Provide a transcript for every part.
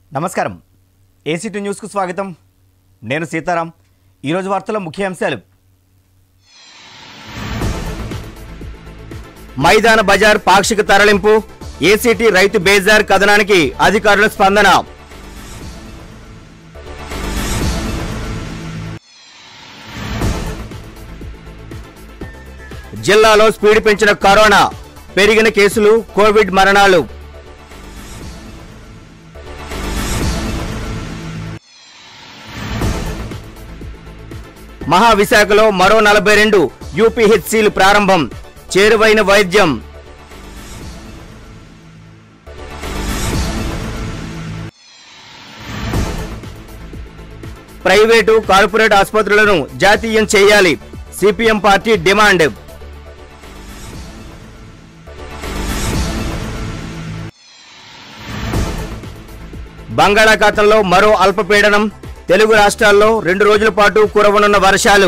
నమస్కారం ఏసీటీ న్యూస్కు స్వాగతం నేను సీతారాం ఈరోజు వార్తల ముఖ్య అంశాలు మైదాన బజార్ పాక్షిక తరలింపు ఏసీటీ రైతు బేజార్ కథనానికి అధికారుల స్పందన జిల్లాలో స్పీడ్ పెంచిన కరోనా పెరిగిన కేసులు కోవిడ్ మరణాలు మహావిశాఖలో మరో నలభై రెండు యూపీహెచ్సీలు ప్రారంభం చేరువైన వైద్యం ప్రైవేటు కార్పొరేట్ ఆసుపత్రులను జాతీయం చేయాలి సిపిఎం పార్టీ డిమాండ్ బంగాళాఖాతంలో మరో అల్పపీడనం తెలుగు రాష్ట్రాల్లో రెండు రోజుల పాటు కురవనున్న వర్షాలు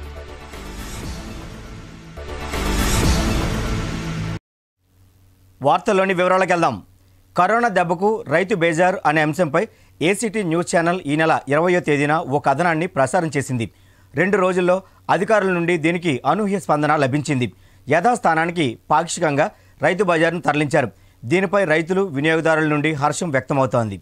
వార్తల్లోని వివరాలకు వెళ్దాం కరోనా దెబ్బకు రైతు బేజార్ అనే అంశంపై ఏసీటీ న్యూస్ ఛానల్ ఈ నెల ఇరవయో తేదీన ఓ కథనాన్ని ప్రసారం చేసింది రెండు రోజుల్లో అధికారుల నుండి దీనికి అనూహ్య స్పందన లభించింది యథాస్థానానికి పాక్షికంగా రైతు బజార్ను తరలించారు దీనిపై రైతులు వినియోగదారుల నుండి హర్షం వ్యక్తమవుతోంది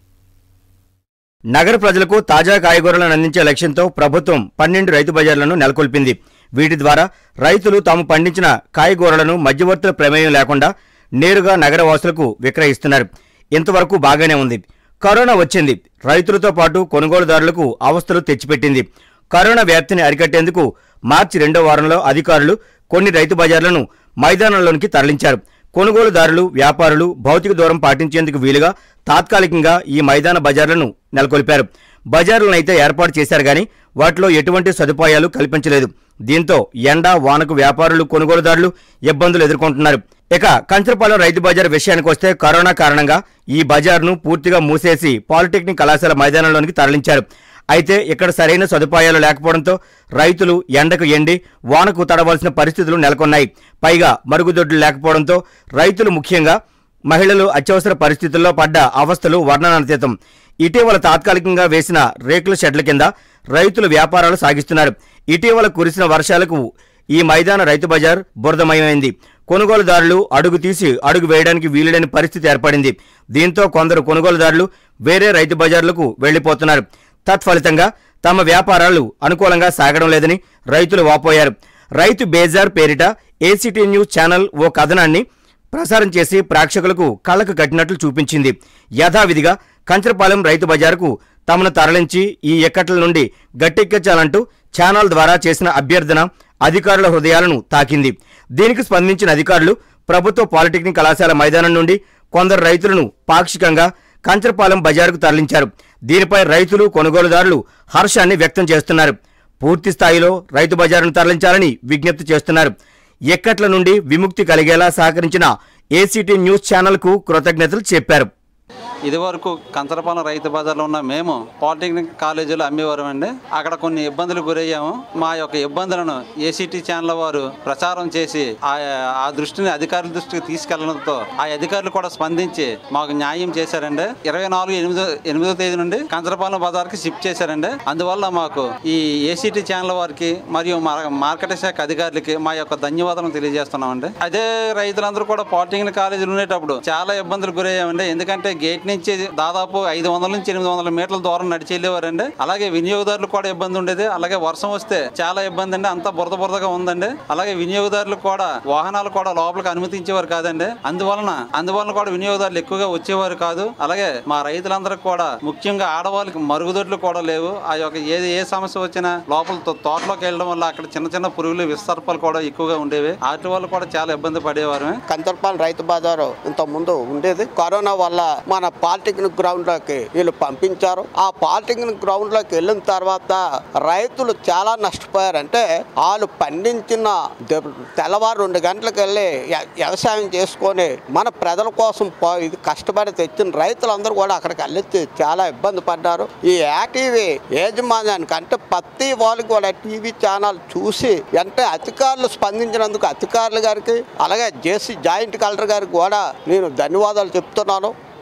నగర ప్రజలకు తాజా కాయగూరలను అందించే లక్ష్యంతో ప్రభుత్వం పన్నెండు రైతు బజార్లను నెలకొల్పింది వీటి ద్వారా రైతులు తాము పండించిన కాయగూరలను మధ్యవర్తుల ప్రమేయం లేకుండా నేరుగా నగర వాసులకు విక్రయిస్తున్నారు ఇంతవరకు బాగానే ఉంది కరోనా వచ్చింది రైతులతో పాటు కొనుగోలుదారులకు అవస్థలు తెచ్చిపెట్టింది కరోనా వ్యాప్తిని అరికట్టేందుకు మార్చి రెండో వారంలో అధికారులు కొన్ని రైతు బజార్లను మైదానంలోనికి తరలించారు కొనుగోలుదారులు వ్యాపారులు భౌతిక దూరం పాటించేందుకు వీలుగా తాత్కాలికంగా ఈ మైదాన బజార్లను నెలకొల్పారు బజార్లను అయితే ఏర్పాటు చేశారు కానీ వాటిలో ఎటువంటి సదుపాయాలు కల్పించలేదు దీంతో ఎండ వానకు వ్యాపారులు కొనుగోలుదారులు ఇబ్బందులు ఎదుర్కొంటున్నారు ఇక కంచరపాలెం రైతు బజార్ విషయానికి వస్తే కరోనా కారణంగా ఈ బజార్ను పూర్తిగా మూసేసి పాలిటెక్నిక్ కళాశాల మైదానంలోనికి తరలించారు అయితే ఇక్కడ సరైన సదుపాయాలు లేకపోవడంతో రైతులు ఎండకు ఎండి వానకు తడవలసిన పరిస్థితులు నెలకొన్నాయి పైగా మరుగుదొడ్లు లేకపోవడంతో రైతులు ముఖ్యంగా మహిళలు అత్యవసర పరిస్థితుల్లో పడ్డ అవస్థలు వర్ణనాతీతం ఇటీవల తాత్కాలికంగా వేసిన రేకుల షెడ్ల కింద రైతులు వ్యాపారాలు సాగిస్తున్నారు ఇటీవల కురిసిన వర్షాలకు ఈ మైదాన రైతు బజార్ బురదమయమైంది కొనుగోలుదారులు అడుగు తీసి అడుగు వేయడానికి వీలులేని పరిస్థితి ఏర్పడింది దీంతో కొందరు కొనుగోలుదారులు వేరే రైతు బజార్లకు వెళ్లిపోతున్నారు తత్ఫలితంగా తమ వ్యాపారాలు అనుకూలంగా సాగడం లేదని రైతులు వాపోయారు రైతు బేజార్ పేరిట ఏసీటీ న్యూస్ ఛానల్ ఓ కథనాన్ని ప్రసారం చేసి ప్రేక్షకులకు కళ్ళకు కట్టినట్లు చూపించింది యథావిధిగా కంచరపాలెం రైతు బజారుకు తమను తరలించి ఈ ఎక్కట్ల నుండి గట్టెక్కించాలంటూ ఛానల్ ద్వారా చేసిన అభ్యర్థన అధికారుల హృదయాలను తాకింది దీనికి స్పందించిన అధికారులు ప్రభుత్వ పాలిటెక్నిక్ కళాశాల మైదానం నుండి కొందరు రైతులను పాక్షికంగా కంచరపాలెం బజారుకు తరలించారు దీనిపై రైతులు కొనుగోలుదారులు హర్షాన్ని వ్యక్తం చేస్తున్నారు పూర్తి స్థాయిలో రైతు బజారును తరలించాలని విజ్ఞప్తి చేస్తున్నారు ఎక్కట్ల నుండి విముక్తి కలిగేలా సహకరించిన ఏసీటీ న్యూస్ ఛానల్కు కృతజ్ఞతలు చెప్పారు ఇదివరకు కంచరపాలెం రైతు బజార్లో ఉన్న మేము పాలిటెక్నిక్ కాలేజీలో అమ్మేవారు అండి అక్కడ కొన్ని ఇబ్బందులు గురయ్యాము మా యొక్క ఇబ్బందులను ఏసీటీ ఛానల్ వారు ప్రచారం చేసి ఆ ఆ దృష్టిని అధికారుల దృష్టికి తీసుకెళ్లడంతో ఆ అధికారులు కూడా స్పందించి మాకు న్యాయం చేశారండి ఇరవై నాలుగు ఎనిమిదో ఎనిమిదో తేదీ నుండి కంచరపాలెం బజార్కి షిఫ్ట్ చేశారండి అందువల్ల మాకు ఈ ఏసీటీ ఛానల్ వారికి మరియు మా- మార్కెటింగ్ శాఖ అధికారులకి మా యొక్క ధన్యవాదాలు తెలియజేస్తున్నామండి అదే రైతులందరూ కూడా పాలిటెక్నిక్ కాలేజీలు ఉండేటప్పుడు చాలా ఇబ్బందులు గురయ్యామండి ఎందుకంటే గేట్ నుంచి దాదాపు ఐదు వందల నుంచి ఎనిమిది వందల మీటర్ల దూరం నడిచి వెళ్ళేవారండి అలాగే వినియోగదారులకు కూడా ఇబ్బంది ఉండేది అలాగే వర్షం వస్తే చాలా ఇబ్బంది అండి అంతా బురద బురదగా ఉందండి అలాగే వినియోగదారులకు కూడా వాహనాలు కూడా లోపలికి అనుమతించేవారు కాదండి అందువలన అందువలన కూడా వినియోగదారులు ఎక్కువగా వచ్చేవారు కాదు అలాగే మా రైతులందరికీ కూడా ముఖ్యంగా ఆడవాళ్ళకి మరుగుదొడ్లు కూడా లేవు ఆ యొక్క ఏది ఏ సమస్య వచ్చినా లోపల తో- తోటలోకి వెళ్ళడం వల్ల అక్కడ చిన్న చిన్న పురుగులు విస్తర్పాలు కూడా ఎక్కువగా ఉండేవి వాటి వల్ల కూడా చాలా ఇబ్బంది పడేవారు కంచర్పాలెం రైతు బజారు ఇంత ముందు ఉండేది కరోనా వల్ల మన పాలిటెక్నిక్ గ్రౌండ్ లోకి వీళ్ళు పంపించారు ఆ పాలిటెక్నిక్ గ్రౌండ్ లోకి వెళ్ళిన తర్వాత రైతులు చాలా నష్టపోయారు అంటే వాళ్ళు పండించిన దె- తెల్లవారు రెండు గంటలకు వెళ్ళి వ్య- వ్యవసాయం చేసుకొని మన ప్రజల కోసం పో- ఇది కష్టపడి తెచ్చిన రైతులందరూ కూడా అక్కడికి వెళ్ళి చాలా ఇబ్బంది పడ్డారు ఈ యాటీవీ యాజమాన్యానికి అంటే ప్రతి వాళ్ళు కూడా టీవీ ఛానల్ చూసి అంటే అధికారులు స్పందించినందుకు అధికారులు గారికి అలాగే జేసీ జాయింట్ కలెక్టర్ గారికి కూడా నేను ధన్యవాదాలు చెప్తున్నాను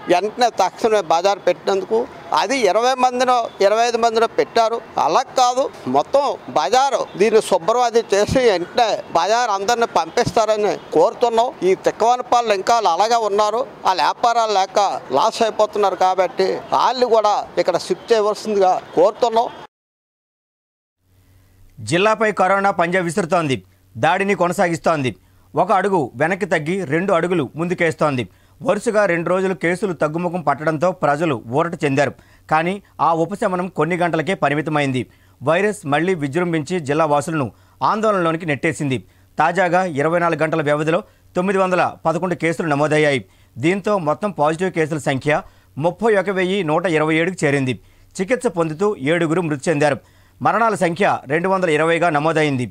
వెంటనే తక్షణమే బజార్ పెట్టినందుకు అది ఇరవై మందినో ఇరవై ఐదు మందినో పెట్టారు అలా కాదు మొత్తం బజారు దీన్ని శుభ్రం అది చేసి వెంటనే బజార్ అందరిని పంపిస్తారని కోరుతున్నాం ఈ తిక్కవనపాళ్ళు ఇంకా వాళ్ళు అలాగే ఉన్నారు వాళ్ళ వ్యాపారాలు లేక లాస్ అయిపోతున్నారు కాబట్టి వాళ్ళు కూడా ఇక్కడ షిఫ్ట్ చేయవలసిందిగా కోరుతున్నాం జిల్లాపై కరోనా పంజా విసురుతోంది దాడిని కొనసాగిస్తోంది ఒక అడుగు వెనక్కి తగ్గి రెండు అడుగులు ముందుకేస్తోంది వరుసగా రెండు రోజులు కేసులు తగ్గుముఖం పట్టడంతో ప్రజలు ఊరట చెందారు కానీ ఆ ఉపశమనం కొన్ని గంటలకే పరిమితమైంది వైరస్ మళ్లీ విజృంభించి జిల్లా వాసులను ఆందోళనలోనికి నెట్టేసింది తాజాగా ఇరవై నాలుగు గంటల వ్యవధిలో తొమ్మిది వందల పదకొండు కేసులు నమోదయ్యాయి దీంతో మొత్తం పాజిటివ్ కేసుల సంఖ్య ముప్పై ఒక వెయ్యి నూట ఇరవై ఏడుకు చేరింది చికిత్స పొందుతూ ఏడుగురు మృతి చెందారు మరణాల సంఖ్య రెండు వందల ఇరవైగా నమోదైంది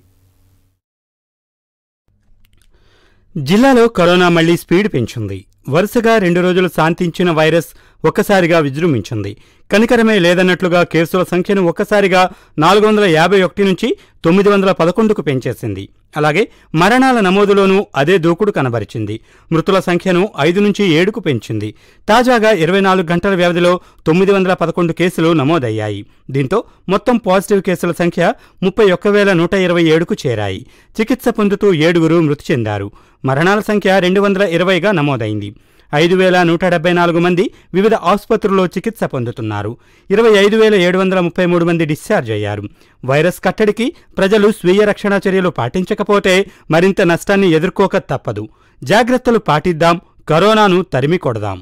జిల్లాలో కరోనా మళ్లీ స్పీడ్ పెంచుంది వరుసగా రెండు రోజులు శాంతించిన వైరస్ ఒక్కసారిగా విజృంభించింది కనికరమే లేదన్నట్లుగా కేసుల సంఖ్యను ఒక్కసారిగా నాలుగు వందల యాభై ఒకటి నుంచి తొమ్మిది వందల పదకొండుకు పెంచేసింది అలాగే మరణాల నమోదులోనూ అదే దూకుడు కనబరిచింది మృతుల సంఖ్యను ఐదు నుంచి ఏడుకు పెంచింది తాజాగా ఇరవై నాలుగు గంటల వ్యవధిలో తొమ్మిది వందల పదకొండు కేసులు నమోదయ్యాయి దీంతో మొత్తం పాజిటివ్ కేసుల సంఖ్య ముప్పై ఒక్క వేల నూట ఇరవై ఏడుకు చేరాయి చికిత్స పొందుతూ ఏడుగురు మృతి చెందారు మరణాల సంఖ్య రెండు వందల ఇరవైగా నమోదైంది ఐదు వేల నూట డెబ్బై నాలుగు మంది వివిధ ఆసుపత్రుల్లో చికిత్స పొందుతున్నారు ఇరవై ఐదు వేల ఏడు వందల ముప్పై మూడు మంది డిశ్చార్జ్ అయ్యారు వైరస్ కట్టడికి ప్రజలు స్వీయ రక్షణ చర్యలు పాటించకపోతే మరింత నష్టాన్ని ఎదుర్కోక తప్పదు జాగ్రత్తలు పాటిద్దాం కరోనాను తరిమి కొడదాం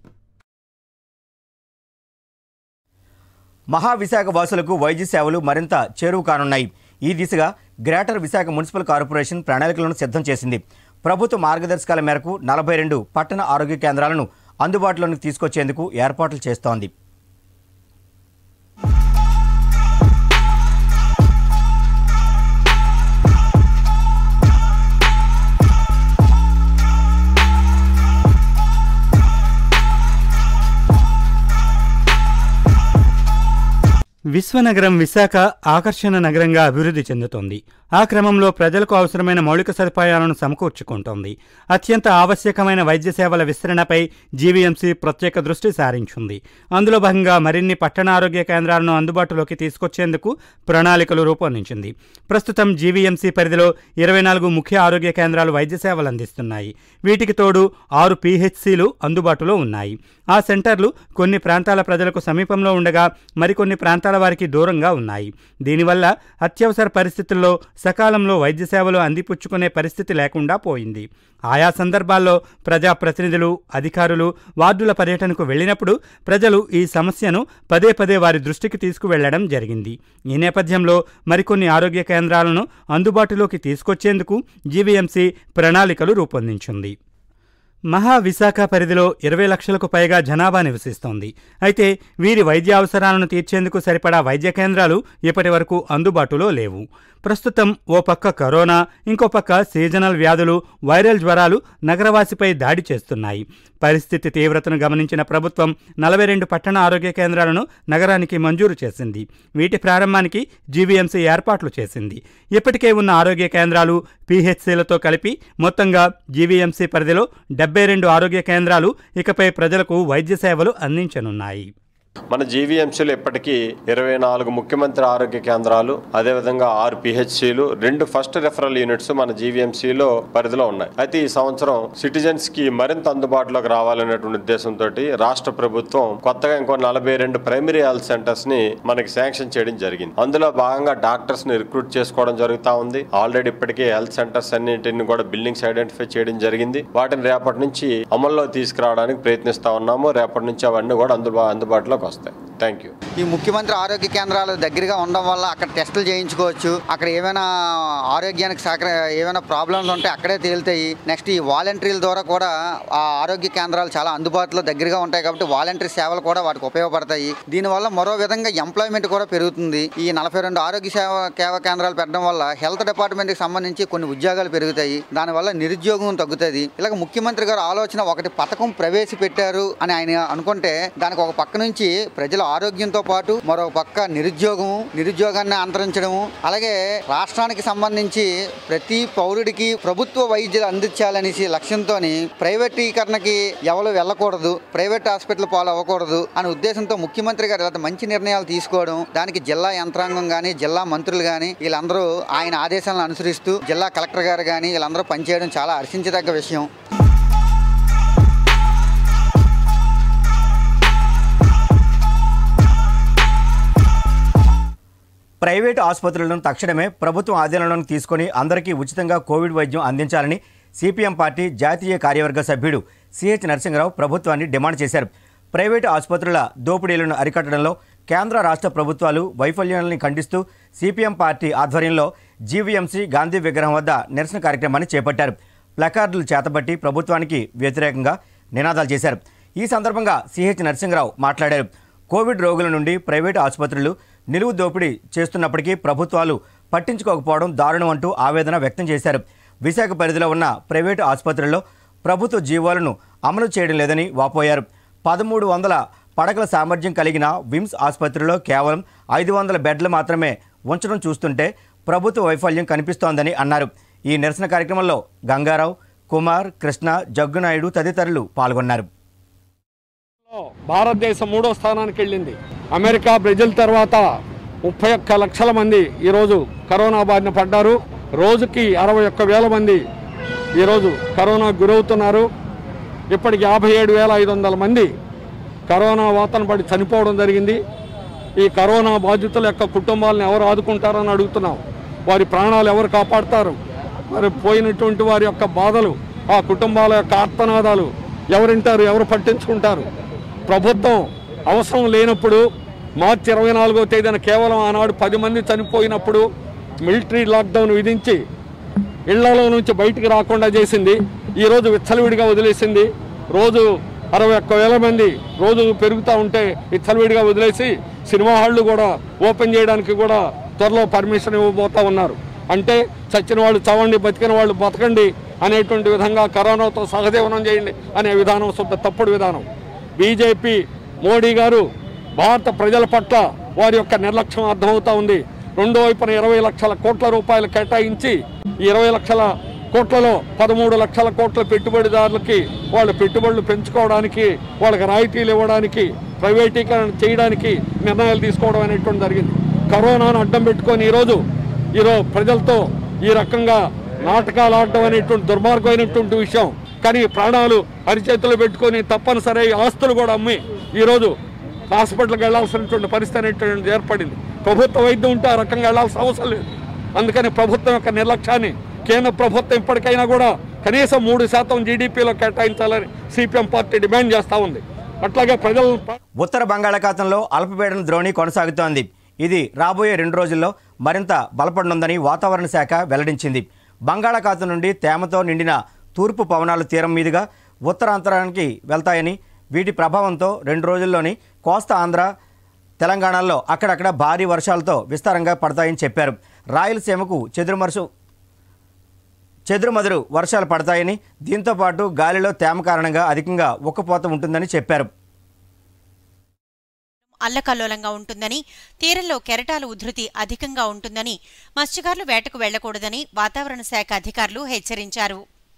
మహావిశాఖ వాసులకు వైద్య సేవలు మరింత చేరువు కానున్నాయి ఈ దిశగా గ్రేటర్ విశాఖ మున్సిపల్ కార్పొరేషన్ ప్రణాళికలను సిద్ధం చేసింది ప్రభుత్వ మార్గదర్శకాల మేరకు నలభై రెండు పట్టణ ఆరోగ్య కేంద్రాలను అందుబాటులోకి తీసుకొచ్చేందుకు ఏర్పాట్లు చేస్తోంది విశ్వనగరం విశాఖ ఆకర్షణ నగరంగా అభివృద్ధి చెందుతోంది ఆ క్రమంలో ప్రజలకు అవసరమైన మౌలిక సదుపాయాలను సమకూర్చుకుంటోంది అత్యంత ఆవశ్యకమైన వైద్య సేవల విస్తరణపై జీవీఎంసీ ప్రత్యేక దృష్టి సారించింది అందులో భాగంగా మరిన్ని పట్టణ ఆరోగ్య కేంద్రాలను అందుబాటులోకి తీసుకొచ్చేందుకు ప్రణాళికలు రూపొందించింది ప్రస్తుతం జీవీఎంసీ పరిధిలో ఇరవై నాలుగు ముఖ్య ఆరోగ్య కేంద్రాలు వైద్య సేవలు అందిస్తున్నాయి వీటికి తోడు ఆరు పీహెచ్సీలు అందుబాటులో ఉన్నాయి ఆ సెంటర్లు కొన్ని ప్రాంతాల ప్రజలకు సమీపంలో ఉండగా మరికొన్ని ప్రాంతాల వారికి దూరంగా ఉన్నాయి దీనివల్ల అత్యవసర పరిస్థితుల్లో సకాలంలో వైద్య సేవలు అందిపుచ్చుకునే పరిస్థితి లేకుండా పోయింది ఆయా సందర్భాల్లో ప్రజాప్రతినిధులు అధికారులు వార్డుల పర్యటనకు వెళ్ళినప్పుడు ప్రజలు ఈ సమస్యను పదే పదే వారి దృష్టికి తీసుకువెళ్లడం జరిగింది ఈ నేపథ్యంలో మరికొన్ని ఆరోగ్య కేంద్రాలను అందుబాటులోకి తీసుకొచ్చేందుకు జీవీఎంసీ ప్రణాళికలు రూపొందించింది మహా విశాఖ పరిధిలో ఇరవై లక్షలకు పైగా జనాభా నివసిస్తోంది అయితే వీరి వైద్య అవసరాలను తీర్చేందుకు సరిపడా వైద్య కేంద్రాలు ఇప్పటి వరకు అందుబాటులో లేవు ప్రస్తుతం ఓ పక్క కరోనా ఇంకో పక్క సీజనల్ వ్యాధులు వైరల్ జ్వరాలు నగరవాసిపై దాడి చేస్తున్నాయి పరిస్థితి తీవ్రతను గమనించిన ప్రభుత్వం నలభై రెండు పట్టణ ఆరోగ్య కేంద్రాలను నగరానికి మంజూరు చేసింది వీటి ప్రారంభానికి జీవీఎంసీ ఏర్పాట్లు చేసింది ఇప్పటికే ఉన్న ఆరోగ్య కేంద్రాలు పీహెచ్సీలతో కలిపి మొత్తంగా జీవీఎంసీ పరిధిలో డెబ్బై రెండు ఆరోగ్య కేంద్రాలు ఇకపై ప్రజలకు వైద్య సేవలు అందించనున్నాయి మన జీవీఎంసీలో ఇప్పటికీ ఇరవై నాలుగు ముఖ్యమంత్రి ఆరోగ్య కేంద్రాలు అదేవిధంగా ఆరు పిహెచ్సిలు రెండు ఫస్ట్ రెఫరల్ యూనిట్స్ మన జీవీఎంసీలో పరిధిలో ఉన్నాయి అయితే ఈ సంవత్సరం సిటిజన్స్ కి మరింత అందుబాటులోకి రావాలనేటువంటి ఉద్దేశంతో రాష్ట్ర ప్రభుత్వం కొత్తగా ఇంకో నలభై రెండు ప్రైమరీ హెల్త్ సెంటర్స్ ని మనకి శాంక్షన్ చేయడం జరిగింది అందులో భాగంగా డాక్టర్స్ ని రిక్రూట్ చేసుకోవడం జరుగుతా ఉంది ఆల్రెడీ ఇప్పటికే హెల్త్ సెంటర్స్ అన్నింటిని కూడా బిల్డింగ్స్ ఐడెంటిఫై చేయడం జరిగింది వాటిని రేపటి నుంచి అమల్లో తీసుకురావడానికి ప్రయత్నిస్తా ఉన్నాము రేపటి నుంచి అవన్నీ కూడా అందుబా అందుబాటులోకి వస్తాయి థ్యాంక్ యూ ఈ ముఖ్యమంత్రి ఆరోగ్య కేంద్రాలు దగ్గరగా ఉండడం వల్ల అక్కడ టెస్టులు చేయించుకోవచ్చు అక్కడ ఏమైనా ఆరోగ్యానికి సహకర ఏమైనా ప్రాబ్లమ్స్ ఉంటే అక్కడే తేలుతాయి నెక్స్ట్ ఈ వాలంటీర్ల ద్వారా కూడా ఆ ఆరోగ్య కేంద్రాలు చాలా అందుబాటులో దగ్గరగా ఉంటాయి కాబట్టి వాలంటీర్ సేవలు కూడా వాటికి ఉపయోగపడతాయి దీనివల్ల మరో విధంగా ఎంప్లాయ్మెంట్ కూడా పెరుగుతుంది ఈ నలభై రెండు ఆరోగ్య సేవ సేవా కేంద్రాలు పెట్టడం వల్ల హెల్త్ డిపార్ట్మెంట్కి సంబంధించి కొన్ని ఉద్యోగాలు పెరుగుతాయి దానివల్ల నిరుద్యోగం తగ్గుతుంది ఇలాగ ముఖ్యమంత్రి గారు ఆలోచన ఒకటి పథకం ప్రవేశపెట్టారు అని ఆయన అనుకుంటే దానికి ఒక పక్క నుంచి ప్రజల ఆరోగ్యంతో పాటు మరో పక్క నిరుద్యోగము నిరుద్యోగాన్ని అంతరించడము అలాగే రాష్ట్రానికి సంబంధించి ప్రతి పౌరుడికి ప్రభుత్వ వైద్యులు అందించాలనేసి లక్ష్యంతో ప్రైవేటీకరణకి ఎవరు వెళ్ళకూడదు ప్రైవేట్ హాస్పిటల్ పాలు అవ్వకూడదు అనే ఉద్దేశంతో ముఖ్యమంత్రి గారు ఇలాంటి మంచి నిర్ణయాలు తీసుకోవడం దానికి జిల్లా యంత్రాంగం కానీ జిల్లా మంత్రులు కానీ వీళ్ళందరూ ఆయన ఆదేశాలను అనుసరిస్తూ జిల్లా కలెక్టర్ గారు కానీ వీళ్ళందరూ పనిచేయడం చాలా హర్షించదగ్గ విషయం ప్రైవేటు ఆసుపత్రులను తక్షణమే ప్రభుత్వం ఆధీనంలోకి తీసుకొని అందరికీ ఉచితంగా కోవిడ్ వైద్యం అందించాలని సిపిఎం పార్టీ జాతీయ కార్యవర్గ సభ్యుడు సిహెచ్ నరసింహరావు ప్రభుత్వాన్ని డిమాండ్ చేశారు ప్రైవేటు ఆసుపత్రుల దోపిడీలను అరికట్టడంలో కేంద్ర రాష్ట్ర ప్రభుత్వాలు వైఫల్యాలను ఖండిస్తూ సిపిఎం పార్టీ ఆధ్వర్యంలో జీవీఎంసీ గాంధీ విగ్రహం వద్ద నిరసన కార్యక్రమాన్ని చేపట్టారు ప్లకార్డులు చేతబట్టి ప్రభుత్వానికి వ్యతిరేకంగా నినాదాలు చేశారు ఈ సందర్భంగా సిహెచ్ నరసింహరావు మాట్లాడారు కోవిడ్ రోగుల నుండి ప్రైవేటు ఆసుపత్రులు నిలువు దోపిడీ చేస్తున్నప్పటికీ ప్రభుత్వాలు పట్టించుకోకపోవడం దారుణం అంటూ ఆవేదన వ్యక్తం చేశారు విశాఖ పరిధిలో ఉన్న ప్రైవేటు ఆసుపత్రుల్లో ప్రభుత్వ జీవోలను అమలు చేయడం లేదని వాపోయారు పదమూడు వందల పడకల సామర్థ్యం కలిగిన విమ్స్ ఆసుపత్రిలో కేవలం ఐదు వందల బెడ్లు మాత్రమే ఉంచడం చూస్తుంటే ప్రభుత్వ వైఫల్యం కనిపిస్తోందని అన్నారు ఈ నిరసన కార్యక్రమంలో గంగారావు కుమార్ కృష్ణ జగ్గునాయుడు తదితరులు పాల్గొన్నారు భారతదేశం మూడో స్థానానికి వెళ్ళింది అమెరికా బ్రెజిల్ తర్వాత ముప్పై ఒక్క లక్షల మంది ఈరోజు కరోనా బారిన పడ్డారు రోజుకి అరవై ఒక్క వేల మంది ఈరోజు కరోనా గురవుతున్నారు ఇప్పటికి యాభై ఏడు వేల ఐదు వందల మంది కరోనా వాతన పడి చనిపోవడం జరిగింది ఈ కరోనా బాధితుల యొక్క కుటుంబాలను ఎవరు ఆదుకుంటారని అడుగుతున్నాం వారి ప్రాణాలు ఎవరు కాపాడతారు మరి పోయినటువంటి వారి యొక్క బాధలు ఆ కుటుంబాల యొక్క ఆర్తనాదాలు ఎవరింటారు ఎవరు పట్టించుకుంటారు ప్రభుత్వం అవసరం లేనప్పుడు మార్చి ఇరవై నాలుగో తేదీన కేవలం ఆనాడు పది మంది చనిపోయినప్పుడు మిలిటరీ లాక్డౌన్ విధించి ఇళ్లలో నుంచి బయటికి రాకుండా చేసింది ఈరోజు విచ్చలవిడిగా వదిలేసింది రోజు అరవై ఒక్క వేల మంది రోజు పెరుగుతూ ఉంటే విచ్చలవిడిగా వదిలేసి సినిమా హాళ్ళు కూడా ఓపెన్ చేయడానికి కూడా త్వరలో పర్మిషన్ ఇవ్వబోతా ఉన్నారు అంటే చచ్చిన వాళ్ళు చవండి బతికిన వాళ్ళు బతకండి అనేటువంటి విధంగా కరోనాతో సహజీవనం చేయండి అనే విధానం శుద్ధ తప్పుడు విధానం బీజేపీ మోడీ గారు భారత ప్రజల పట్ల వారి యొక్క నిర్లక్ష్యం అర్థమవుతా ఉంది రెండో వైపున ఇరవై లక్షల కోట్ల రూపాయలు కేటాయించి ఈ ఇరవై లక్షల కోట్లలో పదమూడు లక్షల కోట్ల పెట్టుబడిదారులకి వాళ్ళ పెట్టుబడులు పెంచుకోవడానికి వాళ్ళకి రాయితీలు ఇవ్వడానికి ప్రైవేటీకరణ చేయడానికి నిర్ణయాలు తీసుకోవడం అనేటువంటి జరిగింది కరోనాను అడ్డం పెట్టుకొని ఈరోజు ఈరోజు ప్రజలతో ఈ రకంగా నాటకాలు ఆడటం అనేటువంటి దుర్మార్గమైనటువంటి విషయం కానీ ప్రాణాలు అరిచేతులు పెట్టుకొని తప్పనిసరి ఆస్తులు కూడా అమ్మి ఈరోజు హాస్పిటల్కి వెళ్లాల్సినటువంటి పరిస్థితి అనేటువంటిది ఏర్పడింది ప్రభుత్వ వైద్యం ఉంటే ఆ రకంగా వెళ్లాల్సిన అవసరం లేదు అందుకని ప్రభుత్వం యొక్క నిర్లక్ష్యాన్ని కేంద్ర ప్రభుత్వం ఇప్పటికైనా కూడా కనీసం మూడు శాతం జీడీపీలో కేటాయించాలని సిపిఎం పార్టీ డిమాండ్ చేస్తూ ఉంది అట్లాగే ప్రజలు ఉత్తర బంగాళాఖాతంలో అల్పపీడన ద్రోణి కొనసాగుతోంది ఇది రాబోయే రెండు రోజుల్లో మరింత బలపడనుందని వాతావరణ శాఖ వెల్లడించింది బంగాళాఖాతం నుండి తేమతో నిండిన తూర్పు పవనాలు తీరం మీదుగా ఉత్తరాంతరానికి వెళ్తాయని వీటి ప్రభావంతో రెండు రోజుల్లోని కోస్తా ఆంధ్ర తెలంగాణలో అక్కడక్కడ భారీ వర్షాలతో విస్తారంగా పడతాయని చెప్పారు రాయలసీమకు చెదురుమరుసు చెదురుమదురు వర్షాలు పడతాయని దీంతో పాటు గాలిలో తేమ కారణంగా అధికంగా ఉక్కపోత ఉంటుందని చెప్పారు అల్లకల్లోలంగా ఉంటుందని తీరంలో కెరటాల ఉధృతి అధికంగా ఉంటుందని మత్స్యకారులు వేటకు వెళ్లకూడదని వాతావరణ శాఖ అధికారులు హెచ్చరించారు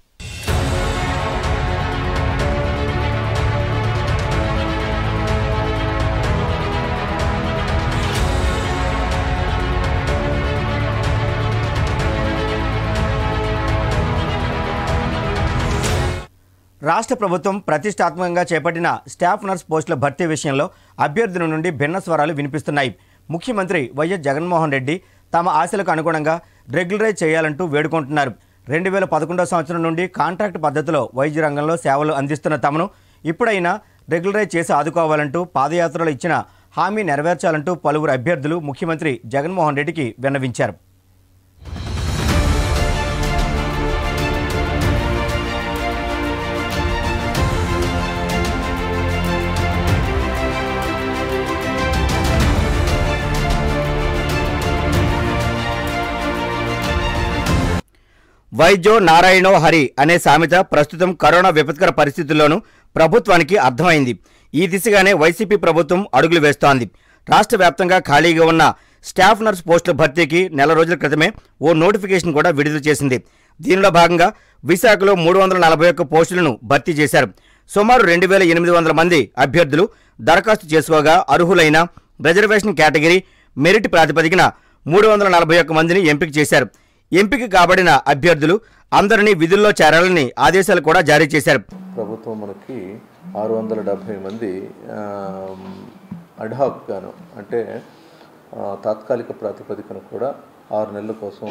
రాష్ట్ర ప్రభుత్వం ప్రతిష్టాత్మకంగా చేపట్టిన స్టాఫ్ నర్స్ పోస్టుల భర్తీ విషయంలో అభ్యర్థుల నుండి భిన్న స్వరాలు వినిపిస్తున్నాయి ముఖ్యమంత్రి వైఎస్ జగన్మోహన్ రెడ్డి తమ ఆశలకు అనుగుణంగా రెగ్యులరైజ్ చేయాలంటూ వేడుకుంటున్నారు రెండు వేల పదకొండో సంవత్సరం నుండి కాంట్రాక్ట్ పద్ధతిలో వైద్య రంగంలో సేవలు అందిస్తున్న తమను ఇప్పుడైనా రెగ్యులరైజ్ చేసి ఆదుకోవాలంటూ పాదయాత్రలో ఇచ్చిన హామీ నెరవేర్చాలంటూ పలువురు అభ్యర్థులు ముఖ్యమంత్రి జగన్మోహన్ రెడ్డికి విన్నవించారు వైద్యో నారాయణో హరి అనే సామెత ప్రస్తుతం కరోనా విపత్కర పరిస్థితుల్లోనూ ప్రభుత్వానికి అర్థమైంది ఈ దిశగానే వైసీపీ ప్రభుత్వం అడుగులు వేస్తోంది రాష్ట్ర వ్యాప్తంగా ఖాళీగా ఉన్న స్టాఫ్ నర్స్ పోస్టుల భర్తీకి నెల రోజుల క్రితమే ఓ నోటిఫికేషన్ కూడా విడుదల చేసింది దీనిలో భాగంగా విశాఖలో మూడు వందల నలభై ఒక్క పోస్టులను భర్తీ చేశారు సుమారు రెండు వేల ఎనిమిది వందల మంది అభ్యర్థులు దరఖాస్తు చేసుకోగా అర్హులైన రిజర్వేషన్ కేటగిరీ మెరిట్ ప్రాతిపదికన మూడు వందల నలభై ఒక్క మందిని ఎంపిక చేశారు ఎంపిక కాబడిన అభ్యర్థులు అందరినీ విధుల్లో చేరాలని ఆదేశాలు కూడా జారీ చేశారు ప్రభుత్వం మనకి ఆరు వందల డెబ్భై మంది అడ్హాక్ గాను అంటే ఆ, తాత్కాలిక ప్రాతిపదికన కూడా ఆరు నెలల కోసం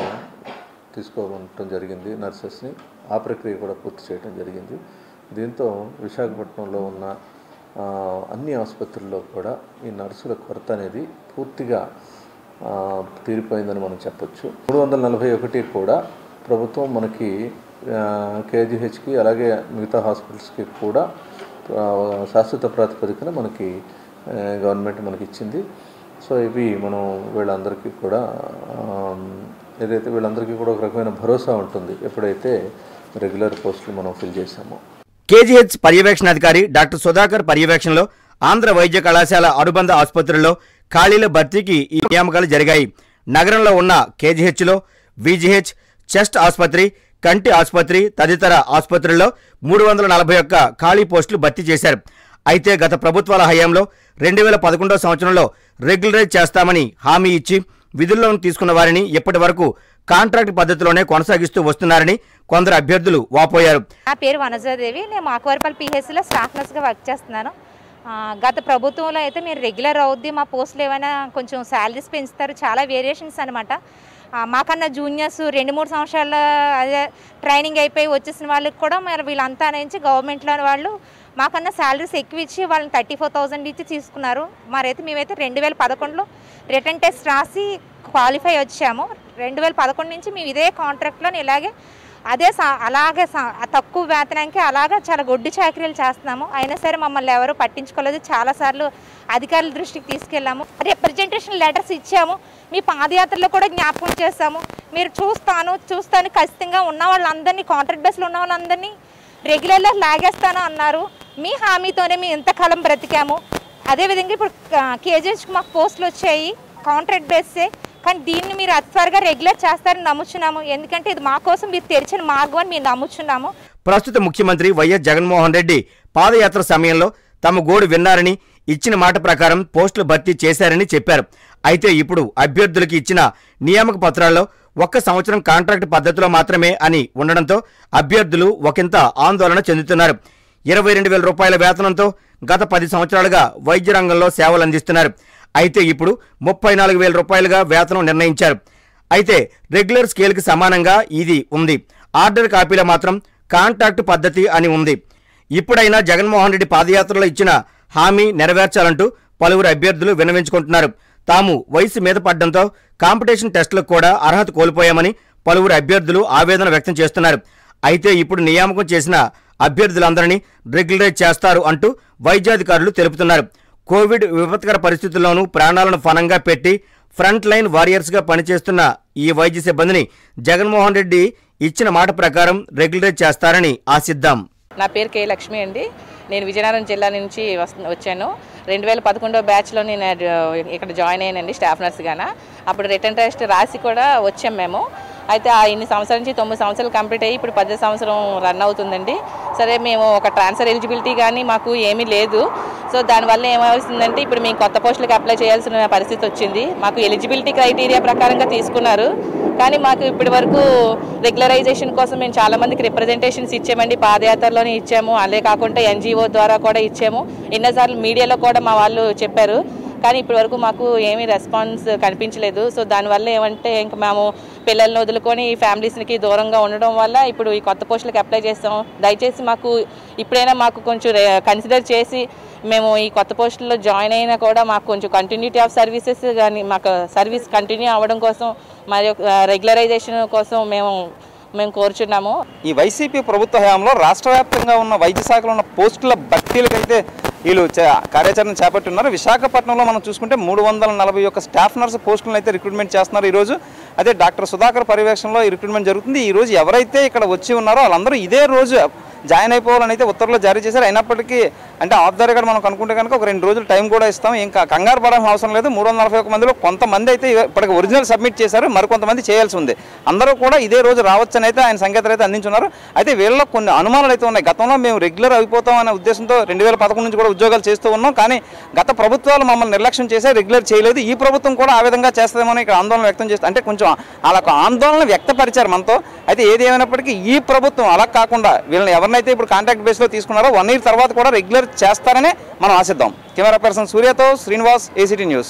తీసుకోవటం జరిగింది నర్సెస్ని ఆ ప్రక్రియ కూడా పూర్తి చేయడం జరిగింది దీంతో విశాఖపట్నంలో ఉన్న ఆ, అన్ని ఆసుపత్రుల్లో కూడా ఈ నర్సుల కొరత అనేది పూర్తిగా ఆ, తీరిపోయిందని మనం చెప్పొచ్చు మూడు వందల నలభై ఒకటి కూడా ప్రభుత్వం మనకి కేజీహెచ్కి అలాగే మిగతా హాస్పిటల్స్కి కూడా ఆ, శాశ్వత ప్రాతిపదికన మనకి ఆ, గవర్నమెంట్ మనకి ఇచ్చింది సో ఇవి మనం వీళ్ళందరికీ కూడా ఆ, ఏదైతే వీళ్ళందరికీ కూడా ఒక రకమైన భరోసా ఉంటుంది ఎప్పుడైతే రెగ్యులర్ పోస్టులు మనం ఫిల్ చేసామో కేజీహెచ్ పర్యవేక్షణాధికారి డాక్టర్ సుధాకర్ పర్యవేక్షణలో ఆంధ్ర వైద్య కళాశాల అనుబంధ ఆసుపత్రుల్లో ఖాళీల భర్తీకి ఈ నియామకాలు జరిగాయి నగరంలో ఉన్న కేజీహెచ్లో విజిహెచ్ చెస్ట్ ఆసుపత్రి కంటి ఆసుపత్రి తదితర ఆసుపత్రుల్లో మూడు వందల నలభై ఒక్క ఖాళీ పోస్టులు భర్తీ చేశారు అయితే గత ప్రభుత్వాల హయాంలో రెండు వేల పదకొండో సంవత్సరంలో రెగ్యులరైజ్ చేస్తామని హామీ ఇచ్చి విధుల్లోకి తీసుకున్న వారిని ఇప్పటి వరకు కాంట్రాక్ట్ పద్ధతిలోనే కొనసాగిస్తూ వస్తున్నారని కొందరు అభ్యర్థులు వాపోయారు నా పేరు వనజాదేవి నేను మాకవరపల్లి పిహెచ్సిలో స్టాఫ్ నర్స్గా వర్క్ చేస్తున్నాను ఆ, గత ప్రభుత్వంలో అయితే మీరు రెగ్యులర్ అవుద్ది మా పోస్టులు ఏమైనా కొంచెం శాలరీస్ పెంచుతారు చాలా వేరియేషన్స్ అనమాట మాకన్నా జూనియర్స్ రెండు మూడు సంవత్సరాల అదే ట్రైనింగ్ అయిపోయి వచ్చేసిన వాళ్ళకి కూడా మరి వీళ్ళంతా నుంచి గవర్నమెంట్లో వాళ్ళు మాకన్నా శాలరీస్ ఎక్కువ ఇచ్చి వాళ్ళని థర్టీ ఫోర్ థౌజండ్ ఇచ్చి తీసుకున్నారు మరైతే మేమైతే రెండు వేల పదకొండులో రిటర్న్ టెస్ట్ రాసి క్వాలిఫై వచ్చాము రెండు వేల పదకొండు నుంచి మేము ఇదే కాంట్రాక్ట్లో ఇలాగే అదే సా- అలాగే సా- ఆ తక్కువ వేతనానికి అలాగా చాలా గొడ్డు చాకరీలు చేస్తున్నాము అయినా సరే మమ్మల్ని ఎవరు పట్టించుకోలేదు చాలాసార్లు అధికారుల దృష్టికి తీసుకెళ్ళాము రిప్రజెంటేషన్ లెటర్స్ ఇచ్చాము మీ పాదయాత్రలో కూడా జ్ఞాపకం చేస్తాము మీరు చూస్తాను చూస్తాను ఖచ్చితంగా ఉన్న వాళ్ళందరినీ కాంట్రాక్ట్ బేస్లో ఉన్న వాళ్ళందరినీ రెగ్యులర్గా లాగేస్తాను అన్నారు మీ హామీతోనే మేము ఇంతకాలం బ్రతికాము అదేవిధంగా ఇప్పుడు కేజీహెచ్కి మాకు పోస్టులు వచ్చాయి కాంట్రాక్ట్ బేసే కానీ దీన్ని మీరు అతి త్వరగా రెగ్యులర్ చేస్తారని నమ్ముచున్నాము ఎందుకంటే ఇది మా కోసం మీరు తెరిచిన మార్గం అని మేము నమ్ముచున్నాము ప్రస్తుత ముఖ్యమంత్రి వైఎస్ జగన్మోహన్ రెడ్డి పాదయాత్ర సమయంలో తమ గోడు విన్నారని ఇచ్చిన మాట ప్రకారం పోస్టులు భర్తీ చేశారని చెప్పారు అయితే ఇప్పుడు అభ్యర్థులకు ఇచ్చిన నియామక పత్రాల్లో ఒక్క సంవత్సరం కాంట్రాక్ట్ పద్ధతిలో మాత్రమే అని ఉండడంతో అభ్యర్థులు ఒకంత ఆందోళన చెందుతున్నారు ఇరవై రెండు వేల రూపాయల వేతనంతో గత పది సంవత్సరాలుగా వైద్య రంగంలో సేవలు అందిస్తున్నారు అయితే ఇప్పుడు ముప్పై నాలుగు వేల రూపాయలుగా వేతనం నిర్ణయించారు అయితే రెగ్యులర్ స్కేల్కి సమానంగా ఇది ఉంది ఆర్డర్ కాపీలో మాత్రం కాంట్రాక్ట్ పద్ధతి అని ఉంది ఇప్పుడైనా జగన్మోహన్ రెడ్డి పాదయాత్రలో ఇచ్చిన హామీ నెరవేర్చాలంటూ పలువురు అభ్యర్థులు విన్నవించుకుంటున్నారు తాము వయసు మీద పడ్డంతో కాంపిటీషన్ టెస్టులకు కూడా అర్హత కోల్పోయామని పలువురు అభ్యర్థులు ఆవేదన వ్యక్తం చేస్తున్నారు అయితే ఇప్పుడు నియామకం చేసిన అభ్యర్థులందరినీ రెగ్యులరైజ్ చేస్తారు అంటూ వైద్యాధికారులు తెలుపుతున్నారు కోవిడ్ విపత్కర పరిస్థితుల్లోనూ ప్రాణాలను ఫనంగా పెట్టి ఫ్రంట్ లైన్ వారియర్స్గా పనిచేస్తున్న ఈ వైద్య సిబ్బందిని జగన్మోహన్ రెడ్డి ఇచ్చిన మాట ప్రకారం రెగ్యులరైజ్ చేస్తారని ఆశిద్దాం నా పేరు కే లక్ష్మి అండి నేను విజయనగరం జిల్లా నుంచి వస్తు వచ్చాను రెండు వేల పదకొండో బ్యాచ్లో నేను ఆ, ఇక్కడ జాయిన్ అయ్యానండి స్టాఫ్ నర్స్గాన అప్పుడు రిటర్న్ టెస్ట్ రాసి కూడా వచ్చాం మేము అయితే ఆ ఇన్ని సంవత్సరాల నుంచి తొమ్మిది సంవత్సరాలు కంప్లీట్ అయ్యి ఇప్పుడు పదో సంవత్సరం రన్ అవుతుందండి సరే మేము ఒక ట్రాన్స్ఫర్ ఎలిజిబిలిటీ కానీ మాకు ఏమీ లేదు సో దానివల్ల ఏమవుతుందంటే ఇప్పుడు మేము కొత్త పోస్టులకు అప్లై చేయాల్సిన పరిస్థితి వచ్చింది మాకు ఎలిజిబిలిటీ క్రైటీరియా ప్రకారంగా తీసుకున్నారు కానీ మాకు ఇప్పటి వరకు రెగ్యులరైజేషన్ కోసం మేము చాలా మందికి రిప్రజెంటేషన్స్ ఇచ్చామండి పాదయాత్రలోనే ఇచ్చాము అదే కాకుండా ఎన్జిఓ ద్వారా కూడా ఇచ్చాము ఎన్నోసార్లు మీడియాలో కూడా మా వాళ్ళు చెప్పారు కానీ ఇప్పటి వరకు మాకు ఏమీ రెస్పాన్స్ కనిపించలేదు సో దానివల్ల ఏమంటే ఇంకా మేము పిల్లల్ని వదులుకొని ఈ ఫ్యామిలీస్కి దూరంగా ఉండడం వల్ల ఇప్పుడు ఈ కొత్త పోస్టులకు అప్లై చేస్తాం దయచేసి మాకు ఇప్పుడైనా మాకు కొంచెం కన్సిడర్ చేసి మేము ఈ కొత్త పోస్టుల్లో జాయిన్ అయినా కూడా మాకు కొంచెం కంటిన్యూటీ ఆఫ్ సర్వీసెస్ కానీ మాకు సర్వీస్ కంటిన్యూ అవ్వడం కోసం మరి రెగ్యులరైజేషన్ కోసం మేము మేము కోరుచున్నాము ఈ వైసీపీ ప్రభుత్వ హయాంలో రాష్ట్ర వ్యాప్తంగా ఉన్న వైద్య శాఖలో ఉన్న పోస్టుల భర్తీలకైతే వీళ్ళు చే- కార్యాచరణ చేపట్టున్నారు విశాఖపట్నంలో మనం చూసుకుంటే మూడు వందల నలభై ఒక్క స్టాఫ్ నర్స్ పోస్టులను అయితే రిక్రూట్మెంట్ చేస్తున్నారు ఈరోజు అదే డాక్టర్ సుధాకర్ పర్యవేక్షణలో ఈ రిక్రూట్మెంట్ జరుగుతుంది ఈ రోజు ఎవరైతే ఇక్కడ వచ్చి ఉన్నారో వాళ్ళందరూ ఇదే రోజు జాయిన్ అయిపోవాలని అయితే ఉత్తర్వులు జారీ చేశారు అయినప్పటికీ అంటే ఆఫ్ ద రికార్డ్ మనం కనుక్కుంటే కనుక ఒక రెండు రోజులు టైం కూడా ఇస్తాం ఇంకా కంగారు పడాల్సిన అవసరం లేదు మూడు వందల నలభై ఒక మందిలో కొంతమంది అయితే ఇప్పటికి ఒరిజినల్ సబ్మిట్ చేశారు మరికొంతమంది చేయాల్సి ఉంది అందరూ కూడా ఇదే రోజు రావచ్చని అయితే ఆయన సంకేతాలు అయితే అందించున్నారు అయితే వీళ్ళలో కొన్ని అనుమానాలు అయితే ఉన్నాయి గతంలో మేము రెగ్యులర్ అయిపోతాం అనే ఉద్దేశంతో రెండు వేల పదకొండు నుంచి కూడా ఉద్యోగాలు చేస్తూ ఉన్నాం కానీ గత ప్రభుత్వాలు మమ్మల్ని నిర్లక్ష్యం చేసే రెగ్యులర్ చేయలేదు ఈ ప్రభుత్వం కూడా ఆ విధంగా చేస్తుందేమో అని ఇక్కడ ఆందోళన వ్యక్తం చేస్తుంది అంటే కొంచెం వాళ్ళకు ఆందోళన వ్యక్తపరిచారు మనతో అయితే ఏది ఏమైనప్పటికీ ఈ ప్రభుత్వం అలా కాకుండా వీళ్ళని ఎవరినైతే ఇప్పుడు కాంట్రాక్ట్ బేస్లో తీసుకున్నారో వన్ ఇయర్ తర్వాత కూడా రెగ్యులర్ చేస్తారనే మనం ఆశిద్దాం కెమెరా పర్సన్ సూర్యతో Srinivas ACT news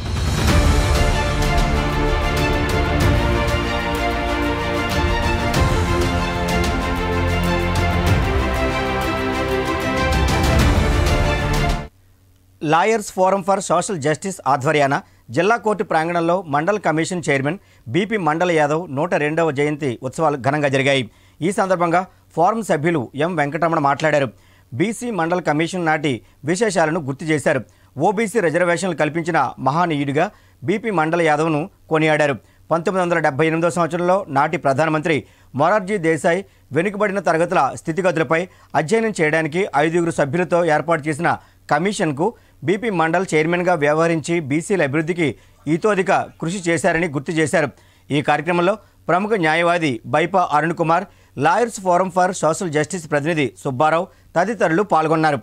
lawyers forum for social justice ఆధ్వర్యాన జిల్లా కోర్టు ప్రాంగణంలో మండల్ కమిషన్ చైర్మన్ బీపీ మండల యాదవ్ నూట రెండవ జయంతి ఉత్సవాలు ఘనంగా జరిగాయి ఈ సందర్భంగా ఫోరం సభ్యులు ఎం వెంకటరమణ మాట్లాడారు బీసీ మండల్ కమిషన్ నాటి విశేషాలను గుర్తు చేశారు ఓబీసీ రిజర్వేషన్లు కల్పించిన మహానీయుడిగా బీపీ మండల యాదవ్ను కొనియాడారు పంతొమ్మిది వందల డెబ్బై ఎనిమిదో సంవత్సరంలో నాటి ప్రధానమంత్రి మొరార్జీ దేశాయ్ వెనుకబడిన తరగతుల స్థితిగతులపై అధ్యయనం చేయడానికి ఐదుగురు సభ్యులతో ఏర్పాటు చేసిన కమిషన్కు బీపీ మండల్ చైర్మన్గా వ్యవహరించి బీసీల అభివృద్ధికి ఈతోదిక కృషి చేశారని గుర్తు చేశారు ఈ కార్యక్రమంలో ప్రముఖ న్యాయవాది బైపా Arun Kumar lawyers forum for social justice ప్రతినిధి సుబ్బారావు తదితరులు పాల్గొన్నారు